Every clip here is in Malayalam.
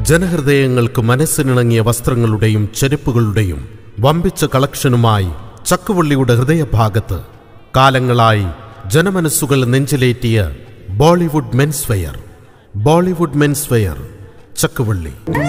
ജനഹൃദയങ്ങൾക്ക് മനസ്സിനിണങ്ങിയ വസ്ത്രങ്ങളുടെയും ചെരുപ്പുകളുടെയും വമ്പിച്ച കളക്ഷനുമായി ചക്കുവള്ളിയുടെ ഹൃദയഭാഗത്ത് കാലങ്ങളായി ജനമനസ്സുകൾ നെഞ്ചിലേറ്റിയ Bollywood men's wear Bollywood men's wear Chakkuvally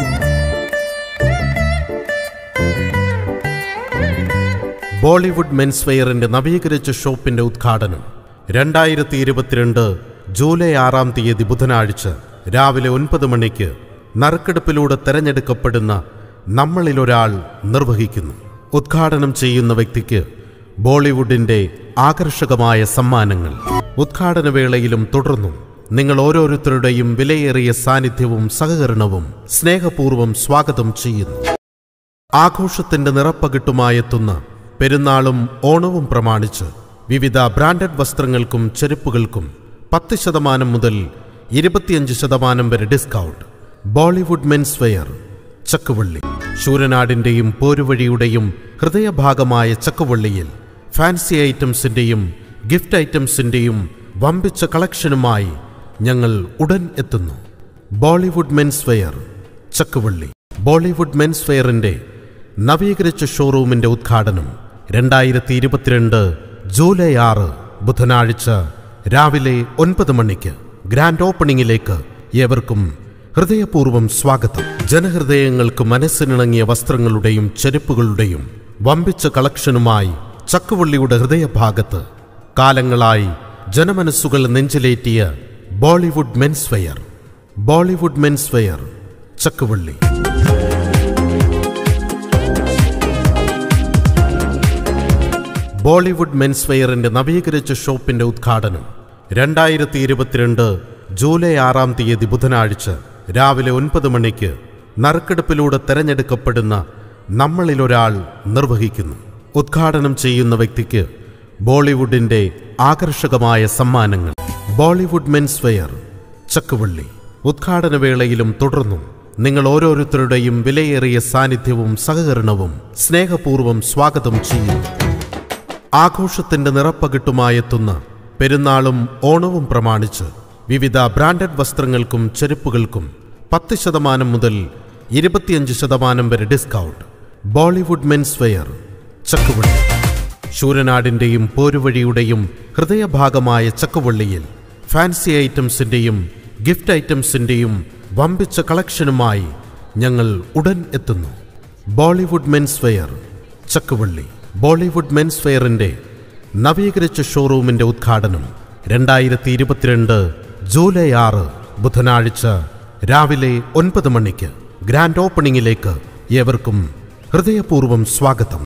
Bollywood men's വെയറിന്റെ നവീകരിച്ച ഷോപ്പിന്റെ ഉദ്ഘാടനം രണ്ടായിരത്തി ഇരുപത്തിരണ്ട് ജൂലൈ ആറാം തീയതി ബുധനാഴ്ച രാവിലെ ഒൻപത് മണിക്ക് നറുക്കെടുപ്പിലൂടെ തെരഞ്ഞെടുക്കപ്പെടുന്ന നമ്മളിലൊരാൾ നിർവഹിക്കുന്നു ഉദ്ഘാടനം ചെയ്യുന്ന വ്യക്തിക്ക് ബോളിവുഡിന്റെ ആകർഷകമായ സമ്മാനങ്ങൾ ഉദ്ഘാടന വേളയിലും തുടർന്നും നിങ്ങൾ ഓരോരുത്തരുടെയും വിലയേറിയ സാന്നിധ്യവും സഹകരണവും സ്നേഹപൂർവ്വം സ്വാഗതം ചെയ്യുന്നു ആഘോഷത്തിന്റെ നിറപ്പകിട്ടുമായെത്തുന്ന പെരുന്നാളും ഓണവും പ്രമാണിച്ച് വിവിധ ബ്രാൻഡഡ് വസ്ത്രങ്ങൾക്കും ചെരുപ്പുകൾക്കും പത്ത് ശതമാനം മുതൽ ഇരുപത്തിയഞ്ച് ശതമാനം വരെ discount Bollywood men's wear Chakkuvally ശൂരനാടിന്റെയും പോരുവഴിയുടെയും ഹൃദയഭാഗമായ ചക്കുവള്ളിയിൽ ഫാൻസി ഐറ്റംസിന്റെയും ഗിഫ്റ്റ് ഐറ്റംസിന്റെയും വമ്പിച്ച കളക്ഷനുമായി ഞങ്ങൾ ഉടൻ എത്തുന്നു Bollywood men's wear Chakkuvally Bollywood men's വെയറിന്റെ നവീകരിച്ച ഷോറൂമിന്റെ ഉദ്ഘാടനം രണ്ടായിരത്തി ഇരുപത്തിരണ്ട് ജൂലൈ ആറ് ബുധനാഴ്ച രാവിലെ ഒൻപത് മണിക്ക് ഗ്രാൻഡ് ഓപ്പണിംഗിലേക്ക് ഏവർക്കും ഹൃദയപൂർവ്വം സ്വാഗതം ജനഹൃദയങ്ങൾക്ക് മനസ്സിനിണങ്ങിയ വസ്ത്രങ്ങളുടെയും ചെരുപ്പുകളുടെയും വമ്പിച്ച കളക്ഷനുമായി ചക്കുവള്ളിയുടെ ഹൃദയഭാഗത്ത് കാലങ്ങളായി ജനമനസ്സുകൾ നെഞ്ചിലേറ്റിയ Bollywood men's wear Bollywood men's wear Chakkuvally Bollywood men's വെയറിന്റെ നവീകരിച്ച ഷോപ്പിന്റെ ഉദ്ഘാടനം രണ്ടായിരത്തി ഇരുപത്തിരണ്ട് ജൂലൈ ആറാം തീയതി ബുധനാഴ്ച രാവിലെ ഒൻപത് മണിക്ക് നറുക്കെടുപ്പിലൂടെ തെരഞ്ഞെടുക്കപ്പെടുന്ന നമ്മളിലൊരാൾ നിർവഹിക്കുന്നു ഉദ്ഘാടനം ചെയ്യുന്ന വ്യക്തിക്ക് ബോളിവുഡിന്റെ ആകർഷകമായ സമ്മാനങ്ങൾ ബോളിവുഡ് മെൻസ് വെയർ ചക്കുവള്ളി ഉദ്ഘാടന വേളയിലും തുടർന്നും നിങ്ങൾ ഓരോരുത്തരുടെയും വിലയേറിയ സാന്നിധ്യവും സഹകരണവും സ്നേഹപൂർവ്വം സ്വാഗതം ചെയ്യുന്നു ആഘോഷത്തിന്റെ നിറപ്പകിട്ടുമായെത്തുന്ന പെരുന്നാളും ഓണവും പ്രമാണിച്ച് വിവിധ ബ്രാൻഡഡ് വസ്ത്രങ്ങൾക്കും ചെരുപ്പുകൾക്കും പത്ത് ശതമാനം മുതൽ ഇരുപത്തിയഞ്ച് ശതമാനം വരെ discount Bollywood men's wear Chakkuvally ശൂരനാടിന്റെയും പോരുവഴിയുടെയും ഹൃദയഭാഗമായ ചക്കുവള്ളിയിൽ ഫാൻസി ഐറ്റംസിന്റെയും ഗിഫ്റ്റ് ഐറ്റംസിന്റെയും വമ്പിച്ച കളക്ഷനുമായി ഞങ്ങൾ ഉടൻ എത്തുന്നു Bollywood men's wear Chakkuvally Bollywood men's വെയറിന്റെ നവീകരിച്ച ഷോറൂമിന്റെ ഉദ്ഘാടനം രണ്ടായിരത്തി ഇരുപത്തിരണ്ട് ജൂലൈ ആറ് ബുധനാഴ്ച രാവിലെ ഒൻപത് മണിക്ക് ഗ്രാൻഡ് ഓപ്പണിംഗിലേക്ക് ഏവർക്കും ഹൃദയപൂർവ്വം സ്വാഗതം